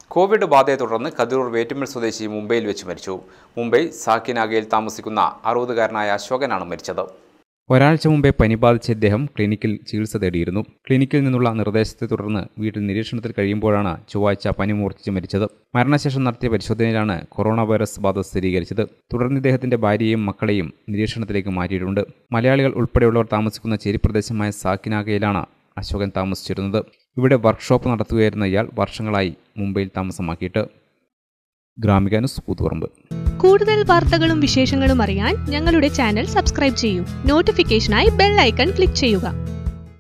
Covid ബാധയെ തുടർന്ന് കതിരൂർ വേറ്റുമൽ സ്വദേശി മുംബൈയിൽ വെച്ച് മരിച്ചു മുംബൈ സാക്കിനാഗയിൽ താമസിക്കുന്ന അറുപതുകാരനായ അശോകനാണ് മരിച്ചത് ഒരാഴ്ച മുമ്പേ പനി ബാധിച്ച ഇദ്ദേഹം ക്ലിനിക്കിൽ ചികിത്സ തേടിയിരുന്നു ക്ലിനിക്കിൽ നിന്നുള്ള നിർദ്ദേശത്തെ തുടർന്ന് വീട്ടിൽ നിരീക്ഷണത്തിൽ കഴിയുമ്പോഴാണ് ചൊവ്വാഴ്ച പനി മൂർച്ഛിച്ച് മരിച്ചത് മരണശേഷം നടത്തിയ പരിശോധനയിലാണ് കൊറോണ വൈറസ് ബാധ സ്ഥിരീകരിച്ചത് തുടർന്ന് ഇദ്ദേഹത്തിന്റെ ഭാര്യയെയും മക്കളെയും നിരീക്ഷണത്തിലേക്ക് മാറ്റിയിട്ടുണ്ട് മലയാളികൾ ഉൾപ്പെടെയുള്ളവർ താമസിക്കുന്ന ചേരിപ്രദേശമായ സാക്കിനാഗയിലാണ് അശോകൻ താമസിച്ചിരുന്നത് ഇവിടെ വർക്ക്ഷോപ്പ് നടത്തുകയായിരുന്ന ഇയാൾ വർഷങ്ങളായി മുംബൈയിൽ താമസമാക്കിയിട്ട് ഗ്രാമിക ന്യൂസ് കൂത്തുപറമ്പ് കൂടുതൽ വാർത്തകളും വിശേഷങ്ങളും അറിയാൻ ഞങ്ങളുടെ ചാനൽ സബ്സ്ക്രൈബ് ചെയ്യൂ നോട്ടിഫിക്കേഷനായി ബെൽ ഐക്കൺ ക്ലിക്ക് ചെയ്യുക